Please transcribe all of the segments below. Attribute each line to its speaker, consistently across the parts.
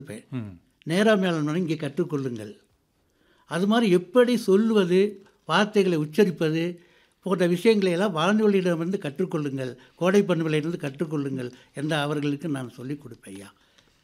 Speaker 1: இருப்பேன்
Speaker 2: ம்
Speaker 1: நேரா மேலாண்மை இங்கே கற்றுக்கொள்ளுங்கள் அது மாதிரி எப்படி சொல்லுவது வார்த்தைகளை உச்சரிப்பது போன்ற விஷயங்களை எல்லாம் வானொலியிடமிருந்து கற்றுக்கொள்ளுங்கள் கோடை பண்புகளிலிருந்து கற்றுக்கொள்ளுங்கள் என்று அவர்களுக்கு நான் சொல்லிக் கொடுப்பேன் ஐயா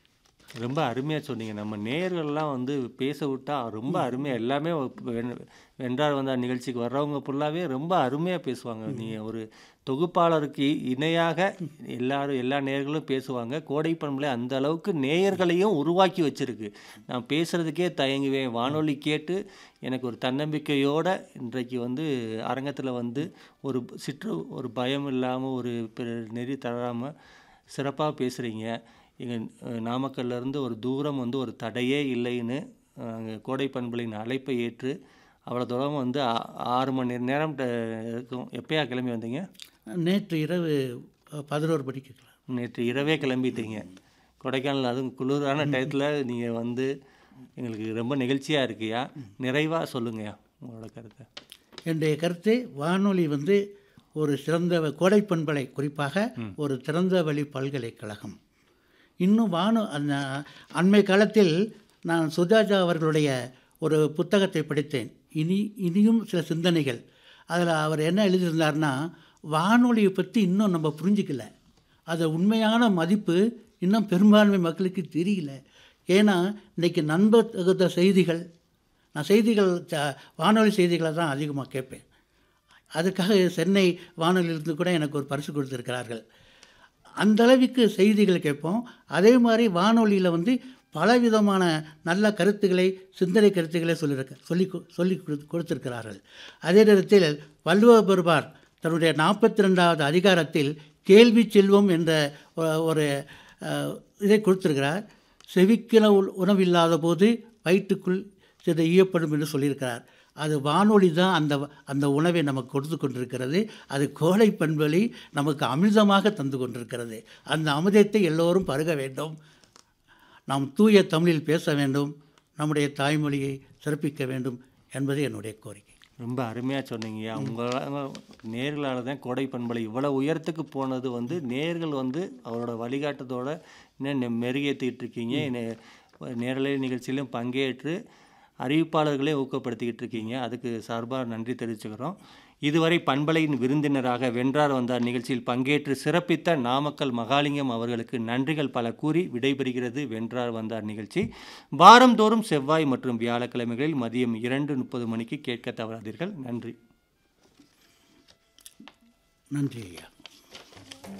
Speaker 2: ரொம்ப அருமையாக சொன்னீங்க நம்ம நேயர்கள்லாம் வந்து பேச விட்டா ரொம்ப அருமையாக எல்லாமே வென்- வென்றார் வந்தார் நிகழ்ச்சிக்கு வர்றவங்க ஃபுல்லாகவே ரொம்ப அருமையாக பேசுவாங்க நீங்கள் ஒரு தொகுப்பாளருக்கு இணையாக எல்லாரும் எல்லா நேயர்களும் பேசுவாங்க கோடை பண்புல அந்த அளவுக்கு நேயர்களையும் உருவாக்கி வச்சிருக்கு நான் பேசுகிறதுக்கே தயங்குவேன் வானொலி கேட்டு எனக்கு ஒரு தன்னம்பிக்கையோட இன்றைக்கு வந்து அரங்கத்தில் வந்து ஒரு சிற்று ஒரு பயம் இல்லாமல் ஒரு பெ- நெறி தராமல் சிறப்பாக பேசுகிறீங்க எங்கள் நாமக்கல்லேருந்து ஒரு தூரம் வந்து ஒரு தடையே இல்லைன்னு அங்கே கோடை பண்புகளின் அழைப்பை ஏற்று அவ்வளோ தூரம் வந்து ஆ- ஆறு மணி நேரம் ட- இருக்கும் எப்பயா கிளம்பி வந்தீங்க
Speaker 1: நேற்று இரவு பதினோரு மணிக்கு
Speaker 2: நேற்று இரவே கிளம்பிட்டீங்க கொடைக்கானல் அதுவும் குளிரான டயத்தில் நீங்கள் வந்து எங்களுக்கு ரொம்ப நிகழ்ச்சியாக இருக்குயா நிறைவாக சொல்லுங்கய்யா உங்களோட கருத்தை
Speaker 1: என்னுடைய கருத்து வானொலி வந்து ஒரு சிறந்த கோடை பண்பலை குறிப்பாக ஒரு திறந்த வழி பல்கலைக்கழகம் இன்னும் வானு அந்த அண்மை காலத்தில் நான் சுஜாதா அவர்களுடைய ஒரு புத்தகத்தை படித்தேன் இனி இனியும் சில சிந்தனைகள் அதில் அவர் என்ன எழுதியிருந்தார்னா வானொலியை பற்றி இன்னும் நம்ம புரிஞ்சிக்கல அது உண்மையான மதிப்பு இன்னும் பெரும்பான்மை மக்களுக்கு தெரியல ஏன்னா இன்றைக்கி நண்ப தகுந்த செய்திகள் நான் செய்திகள் ச- வானொலி செய்திகளை தான் அதிகமாக கேட்பேன் அதுக்காக சென்னை வானொலியிலிருந்து கூட எனக்கு ஒரு பரிசு கொடுத்துருக்கிறார்கள் அந்த அளவுக்கு செய்திகள் கேட்போம் அதே மாதிரி வானொலியில் வந்து பலவிதமான நல்ல கருத்துக்களை சிந்தனை கருத்துக்களை சொல்லியிருக்க சொல்லி கொ- சொல்லி கொடு- கொடுத்திருக்கிறார்கள் அதே நேரத்தில் வள்ளுவ பெருமார் தன்னுடைய நாற்பத்தி ரெண்டாவது அதிகாரத்தில் கேள்வி செல்வம் என்ற ஒ- ஒரு அஹ், இதை கொடுத்திருக்கிறார் செவிக்கிற உ- உணவில்லாத போது வயிற்றுக்குள் சில ஈயப்படும் என்று சொல்லியிருக்கிறார் அது வானொலி தான் அந்த அந்த உணவை நமக்கு கொடுத்து கொண்டிருக்கிறது அது கோடை பண்பொலி நமக்கு அமிர்தமாக தந்து கொண்டிருக்கிறது அந்த அமிர்தத்தை எல்லோரும் பருக வேண்டும் நாம் தூய தமிழில் பேச வேண்டும் நம்முடைய தாய்மொழியை சிறப்பிக்க வேண்டும் என்பது என்னுடைய கோரிக்கை
Speaker 2: ரொம்ப அருமையாக சொன்னீங்கய்யா உங்களால் நேர்களால் தான் கோடை பண்பலை இவ்வளோ உயரத்துக்கு போனது வந்து நேர்கள் வந்து அவரோட வழிகாட்டத்தோட இன்னும் நெ- மெருகேற்றிக்கிட்டு இருக்கீங்க நே- நேரலை நிகழ்ச்சியிலும் பங்கேற்று அறிவிப்பாளர்களே ஊக்கப்படுத்திக்கிட்டு இருக்கீங்க அதுக்கு சார்பாக நன்றி தெரிவிச்சுக்கிறோம் இதுவரை பண்பலையின் விருந்தினராக வென்றார் வந்தார் நிகழ்ச்சியில் பங்கேற்று சிறப்பித்த நாமக்கல் மகாலிங்கம் அவர்களுக்கு நன்றிகள் பல கூறி விடைபெறுகிறது வென்றார் வந்தார் நிகழ்ச்சி வாரந்தோறும் செவ்வாய் மற்றும் வியாழக்கிழமைகளில் மதியம் இரண்டு முப்பது மணிக்கு கேட்க தவறாதீர்கள் நன்றி
Speaker 1: நன்றி ஐயா